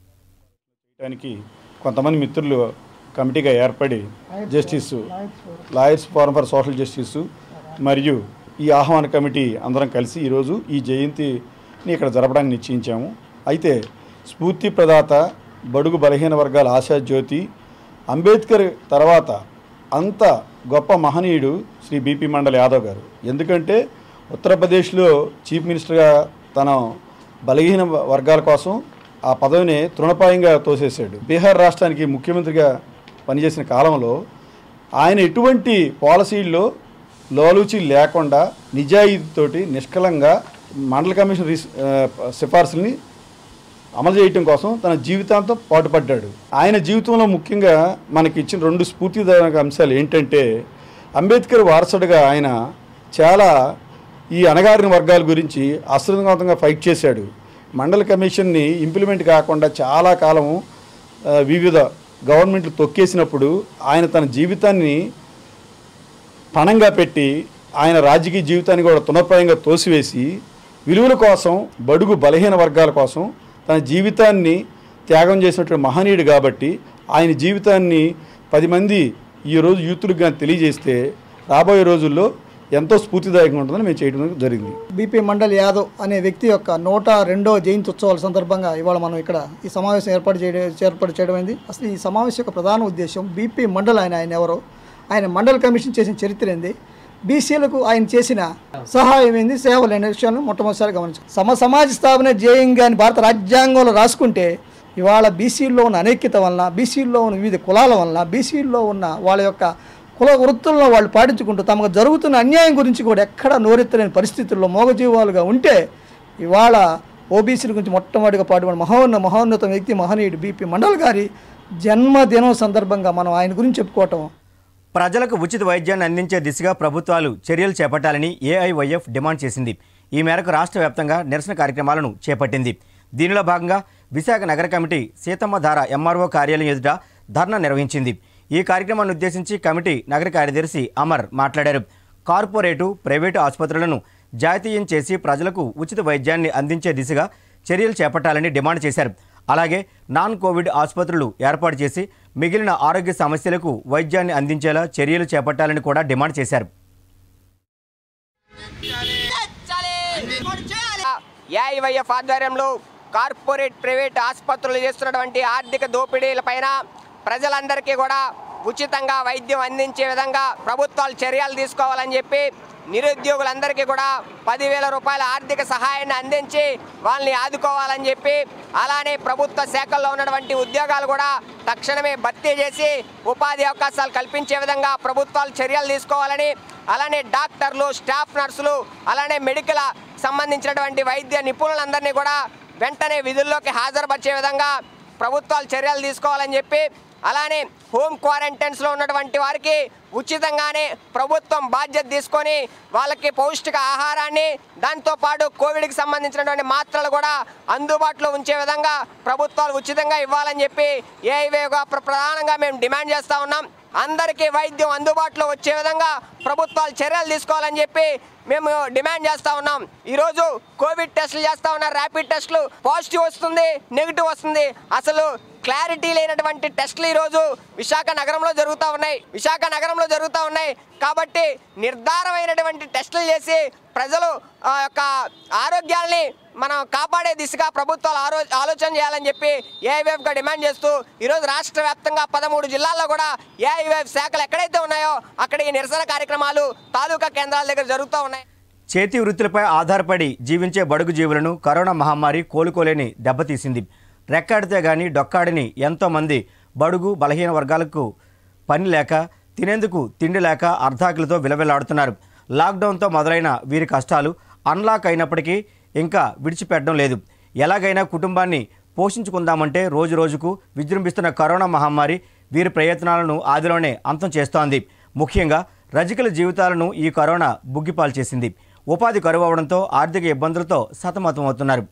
చేయడానికి కొంతమంది మిత్రులు కమిటీగా ఏర్పడి justice lawyers forum for social justice మరియు ఈ ఆహ్వాన కమిటీ అందరం కలిసి ఈరోజు ఈ జయంతిని ఇక్కడ జరపడానికి నిశ్చయించాము అయితే స్ఫూర్తి ప్రదాత బడుగు బలహీన వర్గాల ఆశాజ్యోతి అంబేద్కర్ తర్వాత అంత గొప్ప మహనీయుడు శ్రీ బీపీ మండల్ యాదవ్ గారు ఎందుకంటే ఉత్తరప్రదేశ్లో చీఫ్ మినిస్టర్గా తన బలహీన వర్గాల కోసం ఆ పదవిని తృణపాయంగా తోసేశాడు బీహార్ రాష్ట్రానికి ముఖ్యమంత్రిగా పనిచేసిన కాలంలో ఆయన ఎటువంటి పాలసీల్లో లోలూచి లేకుండా నిజాయితీతోటి నిష్కలంగా మండల కమిషన్ రిస్ ఆ, సిఫార్సుల్ని అమలు చేయటం కోసం తన జీవితాంతం పాటుపడ్డాడు ఆయన జీవితంలో ముఖ్యంగా మనకి ఇచ్చిన రెండు స్ఫూర్తిదాయక అంశాలు ఏంటంటే అంబేద్కర్ వారసుడిగా ఆయన చాలా ఈ అణగారిన వర్గాల గురించి అశ్రద్ధవంతంగా ఫైట్ చేశాడు మండల కమిషన్ని ఇంప్లిమెంట్ కాకుండా చాలా కాలం ఆ, వివిధ గవర్నమెంట్లు తొక్కేసినప్పుడు ఆయన తన జీవితాన్ని పణంగా పెట్టి ఆయన రాజకీయ జీవితాన్ని కూడా తునప్రాయంగా తోసివేసి విలువల కోసం బడుగు బలహీన వర్గాల కోసం తన జీవితాన్ని త్యాగం చేసినటువంటి మహనీయుడు కాబట్టి ఆయన జీవితాన్ని పది మంది ఈరోజు యూత్లకు కానీ తెలియజేస్తే రాబోయే రోజుల్లో ఎంతో స్ఫూర్తిదాయకంగా ఉంటుందని మేము చేయడం జరిగింది బీపీ మండల్ యాదవ్ అనే వ్యక్తి యొక్క నూట రెండో జయంతి ఉత్సవాల సందర్భంగా ఇవాళ మనం ఇక్కడ ఈ సమావేశం ఏర్పాటు చేయడం ఏర్పాటు చేయడం అయింది అసలు ఈ సమావేశం యొక్క ప్రధాన ఉద్దేశం బీపీ మండల్ ఆయన ఆయన ఎవరో ఆయన మండల్ కమిషన్ చేసిన చరిత్ర ఏంది బీసీలకు ఆయన చేసిన సహాయం ఏంది సేవలు అనే విషయాలను మొట్టమొదటిసారి గమనించాం సమ సమాజ స్థాపన ధ్యేయంగా అని భారత రాజ్యాంగంలో రాసుకుంటే ఇవాళ బీసీల్లో ఉన్న అనైక్యత వలన బీసీల్లో ఉన్న వివిధ కులాల వలన బీసీల్లో ఉన్న వాళ్ళ యొక్క కుల వృత్తులను వాళ్ళు పాటించుకుంటూ తమకు జరుగుతున్న అన్యాయం గురించి కూడా ఎక్కడ నోరెత్తలేని పరిస్థితుల్లో మోగజీవాలుగా ఉంటే ఇవాళ ఓబీసీల గురించి మొట్టమొదటిగా పాటుపడిన మహోన్న మహోన్నత వ్యక్తి మహనీయుడు బీపీ మండల్ గారి జన్మదినం సందర్భంగా మనం ఆయన గురించి చెప్పుకోవటం ప్రజలకు ఉచిత వైద్యాన్ని అందించే దిశగా ప్రభుత్వాలు చర్యలు చేపట్టాలని ఏఐవైఎఫ్ డిమాండ్ చేసింది ఈ మేరకు రాష్ట్ర వ్యాప్తంగా నిరసన కార్యక్రమాలను చేపట్టింది దీనిలో భాగంగా విశాఖ నగర కమిటీ సీతమ్మ ధార ఎంఆర్ఓ కార్యాలయం ఎదుట ధర్నా నిర్వహించింది ఈ కార్యక్రమాన్ని ఉద్దేశించి కమిటీ నగర కార్యదర్శి అమర్ మాట్లాడారు కార్పొరేటు ప్రైవేటు ఆసుపత్రులను జాతీయం చేసి ప్రజలకు ఉచిత వైద్యాన్ని అందించే దిశగా చర్యలు చేపట్టాలని డిమాండ్ చేశారు అలాగే నాన్ కోవిడ్ ఆసుపత్రులు ఏర్పాటు చేసి మిగిలిన ఆరోగ్య సమస్యలకు వైద్యాన్ని అందించేలా చర్యలు చేపట్టాలని కూడా డిమాండ్ చేశారు ఏఐవైఎఫ్ ఆధ్వర్యంలో కార్పొరేట్ ప్రైవేట్ ఆసుపత్రులు చేస్తున్నటువంటి ఆర్థిక దోపిడీలపైన ప్రజలందరికీ కూడా ఉచితంగా వైద్యం అందించే విధంగా ప్రభుత్వాలు చర్యలు తీసుకోవాలని చెప్పి నిరుద్యోగులందరికీ కూడా పదివేల రూపాయల ఆర్థిక సహాయాన్ని అందించి వాళ్ళని ఆదుకోవాలని చెప్పి అలానే ప్రభుత్వ శాఖల్లో ఉన్నటువంటి ఉద్యోగాలు కూడా తక్షణమే భర్తీ చేసి ఉపాధి అవకాశాలు కల్పించే విధంగా ప్రభుత్వాలు చర్యలు తీసుకోవాలని అలానే డాక్టర్లు స్టాఫ్ నర్సులు అలానే మెడికల్ సంబంధించినటువంటి వైద్య నిపుణులందరినీ కూడా వెంటనే విధుల్లోకి హాజరుపరిచే విధంగా ప్రభుత్వాలు చర్యలు తీసుకోవాలని చెప్పి అలానే హోమ్ క్వారంటైన్స్లో ఉన్నటువంటి వారికి ఉచితంగానే ప్రభుత్వం బాధ్యత తీసుకొని వాళ్ళకి పౌష్టిక ఆహారాన్ని దాంతోపాటు కోవిడ్కి సంబంధించినటువంటి మాత్రలు కూడా అందుబాటులో ఉంచే విధంగా ప్రభుత్వాలు ఉచితంగా ఇవ్వాలని చెప్పి ఏఐవేగా ప్రధానంగా మేము డిమాండ్ చేస్తూ ఉన్నాం అందరికీ వైద్యం అందుబాటులో వచ్చే విధంగా ప్రభుత్వాలు చర్యలు తీసుకోవాలని చెప్పి మేము డిమాండ్ చేస్తూ ఉన్నాం ఈరోజు కోవిడ్ టెస్టులు చేస్తూ ఉన్నారు ర్యాపిడ్ టెస్టులు పాజిటివ్ వస్తుంది నెగిటివ్ వస్తుంది అసలు క్లారిటీ లేనటువంటి టెస్టులు ఈరోజు విశాఖ నగరంలో జరుగుతూ ఉన్నాయి విశాఖ నగరంలో జరుగుతూ ఉన్నాయి కాబట్టి నిర్ధారమైనటువంటి టెస్టులు చేసి ప్రజలు ఆ యొక్క ఆరోగ్యాల్ని మనం కాపాడే దిశగా ప్రభుత్వాలు ఆరో ఆలోచన చేయాలని చెప్పి ఏఐవేఫ్గా డిమాండ్ చేస్తూ ఈరోజు రాష్ట్ర వ్యాప్తంగా పదమూడు జిల్లాల్లో కూడా ఏఐవేఫ్ శాఖలు ఎక్కడైతే ఉన్నాయో అక్కడ ఈ నిరసన కార్యక్రమాలు తాలూకా కేంద్రాల దగ్గర జరుగుతూ ఉన్నాయి చేతి వృత్తులపై ఆధారపడి జీవించే బడుగు జీవులను కరోనా మహమ్మారి కోలుకోలేని దెబ్బతీసింది రెక్కాడితే గాని డొక్కాడిని ఎంతోమంది బడుగు బలహీన వర్గాలకు పని లేక తినేందుకు తిండి లేక అర్ధాకులతో విలవిల్లాడుతున్నారు లాక్డౌన్తో మొదలైన వీరి కష్టాలు అన్లాక్ అయినప్పటికీ ఇంకా విడిచిపెట్టడం లేదు ఎలాగైనా కుటుంబాన్ని పోషించుకుందామంటే రోజు రోజుకు విజృంభిస్తున్న కరోనా మహమ్మారి వీరి ప్రయత్నాలను ఆదిలోనే అంతం చేస్తోంది ముఖ్యంగా రజకుల జీవితాలను ఈ కరోనా బుగ్గిపాలు చేసింది ఉపాధి కరువు అవడంతో ఆర్థిక ఇబ్బందులతో సతమతమవుతున్నారు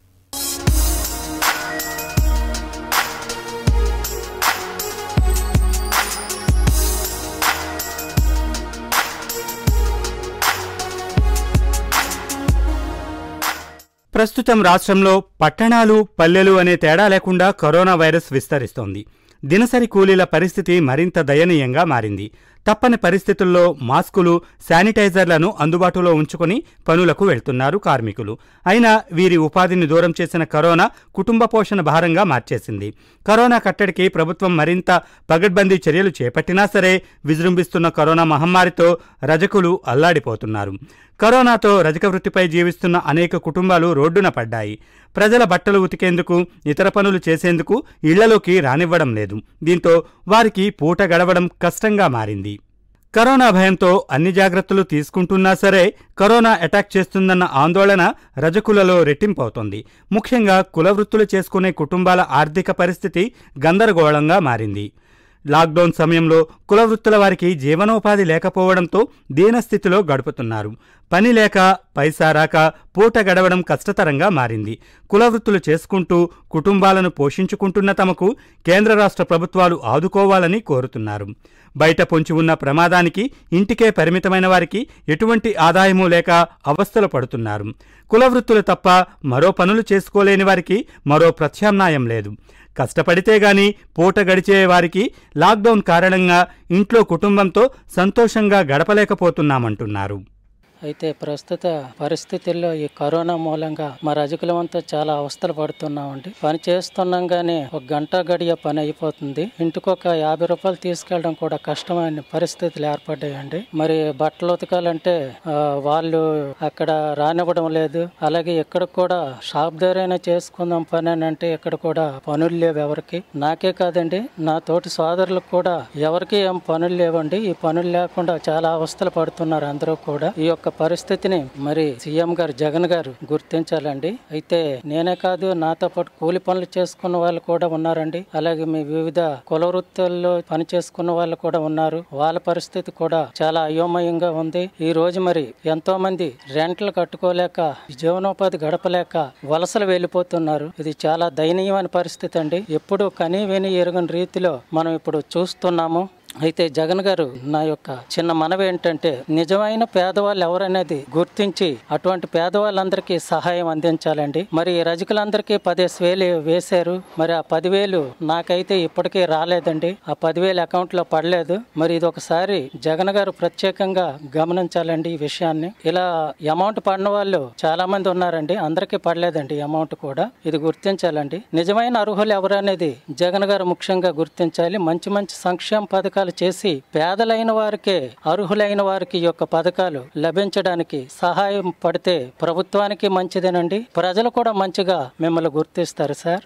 ప్రస్తుతం రాష్ట్రంలో పట్టణాలు పల్లెలు అనే తేడా లేకుండా కరోనా వైరస్ విస్తరిస్తోంది దినసరి కూలీల పరిస్థితి మరింత దయనీయంగా మారింది తప్పని పరిస్థితుల్లో మాస్కులు శానిటైజర్లను అందుబాటులో ఉంచుకొని పనులకు వెళ్తున్నారు కార్మికులు అయినా వీరి ఉపాధిని దూరం చేసిన కరోనా కుటుంబ పోషణ భారంగా మార్చేసింది కరోనా కట్టడికి ప్రభుత్వం మరింత పగడ్బందీ చర్యలు చేపట్టినా సరే విజృంభిస్తున్న కరోనా మహమ్మారితో రజకులు అల్లాడిపోతున్నారు కరోనాతో రజక వృత్తిపై జీవిస్తున్న అనేక కుటుంబాలు రోడ్డున పడ్డాయి ప్రజల బట్టలు ఉతికేందుకు ఇతర పనులు చేసేందుకు ఇళ్లలోకి రానివ్వడం లేదు దీంతో వారికి పూట గడవడం కష్టంగా మారింది కరోనా భయంతో అన్ని జాగ్రత్తలు తీసుకుంటున్నా సరే కరోనా అటాక్ చేస్తుందన్న ఆందోళన రజకులలో రెట్టింపవుతోంది ముఖ్యంగా కులవృత్తులు చేసుకునే కుటుంబాల ఆర్థిక పరిస్థితి గందరగోళంగా మారింది లాక్డౌన్ సమయంలో కులవృత్తుల వారికి జీవనోపాధి లేకపోవడంతో దీనస్థితిలో గడుపుతున్నారు పని లేక పైసా రాక పూట గడవడం కష్టతరంగా మారింది కులవృత్తులు చేసుకుంటూ కుటుంబాలను పోషించుకుంటున్న తమకు కేంద్ర రాష్ట్ర ప్రభుత్వాలు ఆదుకోవాలని కోరుతున్నారు బయట పొంచి ఉన్న ప్రమాదానికి ఇంటికే పరిమితమైన వారికి ఎటువంటి ఆదాయమూ లేక అవస్థలు పడుతున్నారు కులవృత్తులు తప్ప మరో పనులు చేసుకోలేని వారికి మరో ప్రత్యామ్నాయం లేదు కష్టపడితే గాని పూట గడిచే వారికి లాక్డౌన్ కారణంగా ఇంట్లో కుటుంబంతో సంతోషంగా గడపలేకపోతున్నామంటున్నారు అయితే ప్రస్తుత పరిస్థితుల్లో ఈ కరోనా మూలంగా మా రజకులమంతా చాలా అవస్థలు పడుతున్నామండి పని చేస్తున్నాం గానీ ఒక గంట గడియ పని అయిపోతుంది ఇంటికి ఒక యాభై రూపాయలు తీసుకెళ్ళడం కూడా కష్టమైన పరిస్థితులు ఏర్పడ్డాయండి మరి బట్టలు ఉతకాలంటే ఆ, వాళ్ళు అక్కడ రానివ్వడం లేదు అలాగే ఇక్కడ కూడా షాప్ దగ్గరైనా చేసుకుందాం పని అని అంటే ఇక్కడ కూడా పనులు లేవు ఎవరికి నాకే కాదండి నా తోటి సోదరులకు కూడా ఎవరికి ఏం పనులు లేవండి ఈ పనులు లేకుండా చాలా అవస్థలు పడుతున్నారు అందరూ కూడా ఈ యొక్క పరిస్థితిని మరి సీఎం గారు జగన్ గారు గుర్తించాలండి అయితే నేనే కాదు నాతో పాటు కూలి పనులు చేసుకున్న వాళ్ళు కూడా ఉన్నారండి అలాగే మీ వివిధ కుల వృత్తుల్లో పని చేసుకున్న వాళ్ళు కూడా ఉన్నారు వాళ్ళ పరిస్థితి కూడా చాలా అయోమయంగా ఉంది ఈ రోజు మరి ఎంతో మంది రెంట్లు కట్టుకోలేక జీవనోపాధి గడపలేక వలసలు వెళ్ళిపోతున్నారు ఇది చాలా దయనీయమైన పరిస్థితి అండి ఎప్పుడు కనీ విని ఎరుగని రీతిలో మనం ఇప్పుడు చూస్తున్నాము అయితే జగన్ గారు నా యొక్క చిన్న మనవి ఏంటంటే నిజమైన పేదవాళ్ళు ఎవరనేది గుర్తించి అటువంటి పేదవాళ్ళందరికీ సహాయం అందించాలండి మరి ఈ రజకులందరికీ పదేసి వేలు వేశారు మరి ఆ పదివేలు నాకైతే ఇప్పటికీ రాలేదండి ఆ పదివేలు అకౌంట్ లో పడలేదు మరి ఇది ఒకసారి జగన్ గారు ప్రత్యేకంగా గమనించాలండి ఈ విషయాన్ని ఇలా అమౌంట్ పడిన వాళ్ళు చాలా మంది ఉన్నారండి అందరికీ పడలేదండి ఈ అమౌంట్ కూడా ఇది గుర్తించాలండి నిజమైన అర్హులు ఎవరనేది జగన్ గారు ముఖ్యంగా గుర్తించాలి మంచి మంచి సంక్షేమ పథకాలు చేసి పేదలైన వారికే అర్హులైన వారికి ఈ యొక్క పథకాలు లభించడానికి సహాయం పడితే ప్రభుత్వానికి మంచిదేనండి ప్రజలు కూడా మంచిగా మిమ్మల్ని గుర్తిస్తారు సార్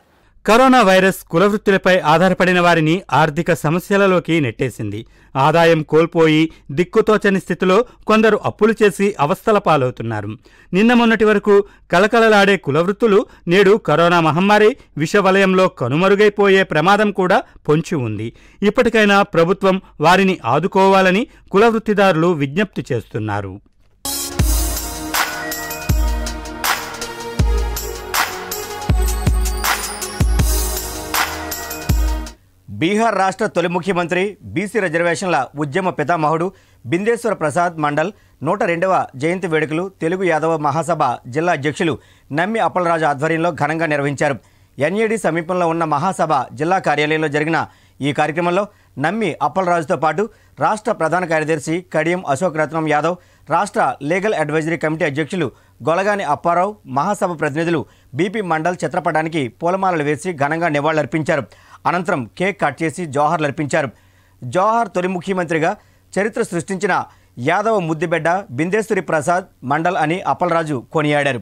కరోనా వైరస్ కులవృత్తులపై ఆధారపడిన వారిని ఆర్థిక సమస్యలలోకి నెట్టేసింది ఆదాయం కోల్పోయి దిక్కుతోచని స్థితిలో కొందరు అప్పులు చేసి అవస్థల పాలవుతున్నారు నిన్న మొన్నటి వరకు కలకలలాడే కులవృత్తులు నేడు కరోనా మహమ్మారి విషవలయంలో కనుమరుగైపోయే ప్రమాదం కూడా పొంచి ఉంది ఇప్పటికైనా ప్రభుత్వం వారిని ఆదుకోవాలని కులవృత్తిదారులు విజ్ఞప్తి చేస్తున్నారు బీహార్ రాష్ట్ర తొలి ముఖ్యమంత్రి బీసీ రిజర్వేషన్ల ఉద్యమ పితామహుడు బిందేశ్వర ప్రసాద్ మండల్ నూట రెండవ జయంతి వేడుకలు తెలుగు యాదవ మహాసభ జిల్లా అధ్యక్షులు నమ్మి అప్పలరాజు ఆధ్వర్యంలో ఘనంగా నిర్వహించారు ఎన్ఏడి సమీపంలో ఉన్న మహాసభ జిల్లా కార్యాలయంలో జరిగిన ఈ కార్యక్రమంలో నమ్మి అప్పలరాజుతో పాటు రాష్ట్ర ప్రధాన కార్యదర్శి కడియం అశోక్ రత్నం యాదవ్ రాష్ట్ర లీగల్ అడ్వైజరీ కమిటీ అధ్యక్షులు గొలగాని అప్పారావు మహాసభ ప్రతినిధులు బీపీ మండల్ చిత్రపటానికి పూలమాలలు వేసి ఘనంగా నివాళులర్పించారు అనంతరం కేక్ కట్ చేసి జోహార్లు అర్పించారు జోహార్ తొలి ముఖ్యమంత్రిగా చరిత్ర సృష్టించిన యాదవ ముద్దిబెడ్డ బిందేశ్వరి ప్రసాద్ మండల్ అని అప్పలరాజు కొనియాడారు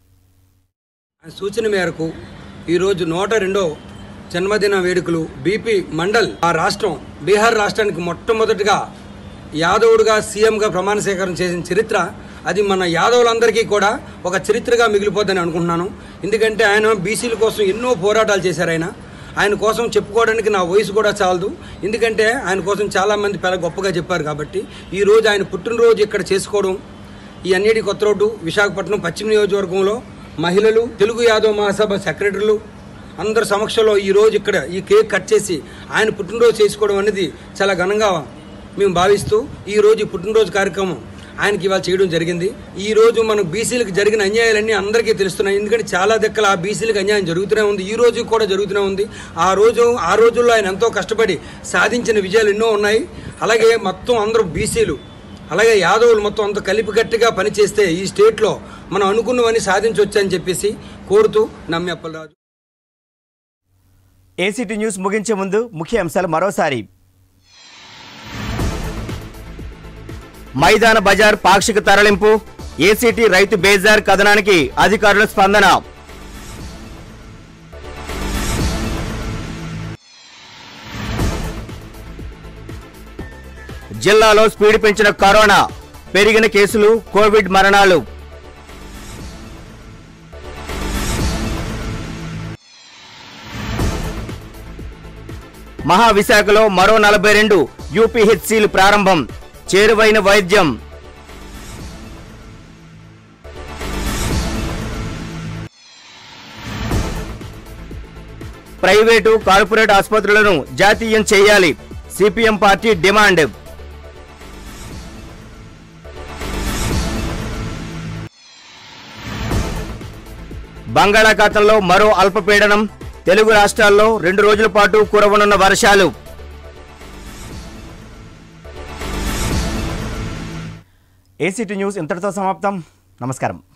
సూచన మేరకు ఈరోజు నూట రెండో జన్మదిన వేడుకలు బీపీ మండల్ ఆ రాష్ట్రం బీహార్ రాష్ట్రానికి మొట్టమొదటిగా యాదవుడుగా సీఎంగా ప్రమాణ స్వీకారం చేసిన చరిత్ర అది మన యాదవులందరికీ కూడా ఒక చరిత్రగా మిగిలిపోద్దని అనుకుంటున్నాను ఎందుకంటే ఆయన బీసీల కోసం ఎన్నో పోరాటాలు చేశారు ఆయన ఆయన కోసం చెప్పుకోవడానికి నా వయసు కూడా చాలదు ఎందుకంటే ఆయన కోసం చాలామంది చాలా గొప్పగా చెప్పారు కాబట్టి ఈరోజు ఆయన పుట్టినరోజు ఇక్కడ చేసుకోవడం ఈ అన్నిటి కొత్త రోడ్డు విశాఖపట్నం పశ్చిమ నియోజకవర్గంలో మహిళలు తెలుగు యాదవ్ మహాసభ సెక్రటరీలు అందరి సమక్షంలో ఈ రోజు ఇక్కడ ఈ కేక్ కట్ చేసి ఆయన పుట్టినరోజు చేసుకోవడం అనేది చాలా ఘనంగా మేము భావిస్తూ ఈ రోజు ఈ పుట్టినరోజు కార్యక్రమం ఆయనకి ఇవాళ చేయడం జరిగింది ఈ రోజు మన బీసీలకు జరిగిన అన్యాయాలన్నీ అందరికీ తెలుస్తున్నాయి ఎందుకంటే చాలా దక్కల ఆ బీసీలకు అన్యాయం జరుగుతూనే ఉంది ఈ రోజు కూడా జరుగుతూనే ఉంది ఆ రోజు ఆ రోజుల్లో ఆయన ఎంతో కష్టపడి సాధించిన విజయాలు ఎన్నో ఉన్నాయి అలాగే మొత్తం అందరూ బీసీలు అలాగే యాదవులు మొత్తం అంత కలిపికట్టుగా పనిచేస్తే ఈ స్టేట్లో మనం అనుకున్నవన్నీ సాధించవచ్చని చెప్పేసి కోరుతూ నమ్మి అప్పలరాజు ఏసీటీ న్యూస్ ముగించే ముందు ముఖ్య అంశాలు మరోసారి మైదాన బజార్ పాక్షిక తరలింపు ఏసీటీ రైతు బేజార్ కథనానికి అధికారుల స్పందన జిల్లాలో స్పీడ్ పెంచిన కరోనా పెరిగిన కేసులు కోవిడ్ మరణాలు మహావిశాఖలో మరో నలభై రెండు యూపీహెచ్సీలు ప్రారంభం చేరువైన వైద్యం ప్రైవేటు కార్పొరేట్ ఆసుపత్రులను జాతీయం చేయాలి సిపిఎం పార్టీ డిమాండ్ బంగాళాఖాతంలో మరో అల్పపీడనం తెలుగు రాష్ట్రాల్లో రెండు రోజుల పాటు కురవనున్న వర్షాలు ఏసీటీ న్యూస్ ఇంతటితో సమాప్తం నమస్కారం